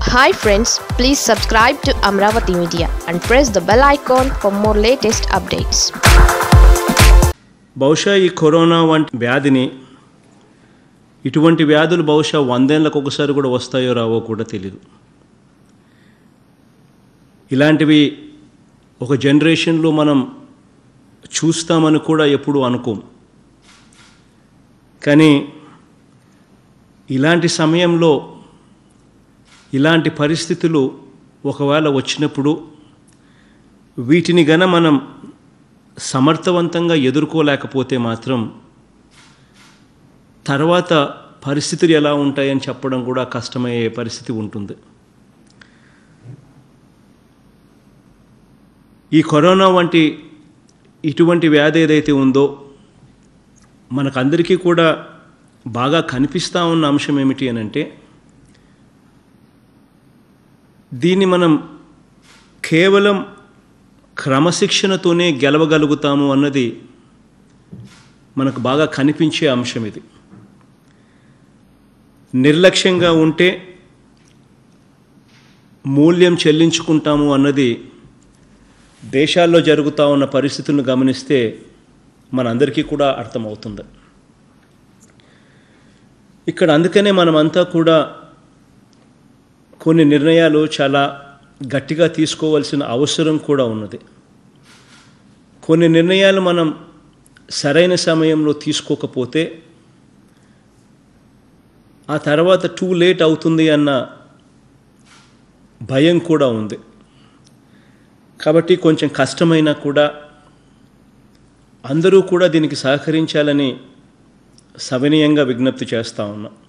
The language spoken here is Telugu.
hi friends please subscribe to Amaravati media and press the bell icon for more latest updates బహుశా ఈ కరోనా వంటి వ్యాధిని ఇటువంటి వ్యాధులు బహుశా వందేళ్ళకు ఒకసారి కూడా వస్తాయో రావో కూడా తెలియదు ఇలాంటివి ఒక జనరేషన్లో మనం చూస్తామని కూడా ఎప్పుడూ అనుకోం కానీ ఇలాంటి సమయంలో ఇలాంటి పరిస్థితులు ఒకవేళ వచ్చినప్పుడు వీటిని గన మనం సమర్థవంతంగా ఎదుర్కోలేకపోతే మాత్రం తర్వాత పరిస్థితులు ఎలా ఉంటాయని చెప్పడం కూడా కష్టమయ్యే పరిస్థితి ఉంటుంది ఈ కరోనా వంటి ఇటువంటి వ్యాధి ఏదైతే ఉందో మనకందరికీ కూడా బాగా కనిపిస్తూ ఉన్న అంశం ఏమిటి అని అంటే దీన్ని మనం కేవలం క్రమశిక్షణతోనే గెలవగలుగుతాము అన్నది మనకు బాగా కనిపించే అంశం ఇది నిర్లక్ష్యంగా ఉంటే మూల్యం చెల్లించుకుంటాము అన్నది దేశాల్లో జరుగుతూ ఉన్న పరిస్థితులను గమనిస్తే మనందరికీ కూడా అర్థమవుతుంది ఇక్కడ అందుకనే మనమంతా కూడా కొన్ని నిర్ణయాలు చాలా గట్టిగా తీసుకోవాల్సిన అవసరం కూడా ఉన్నది కొన్ని నిర్ణయాలు మనం సరైన సమయంలో తీసుకోకపోతే ఆ తర్వాత టూ లేట్ అవుతుంది అన్న భయం కూడా ఉంది కాబట్టి కొంచెం కష్టమైనా కూడా అందరూ కూడా దీనికి సహకరించాలని సవినయంగా విజ్ఞప్తి చేస్తూ ఉన్నాం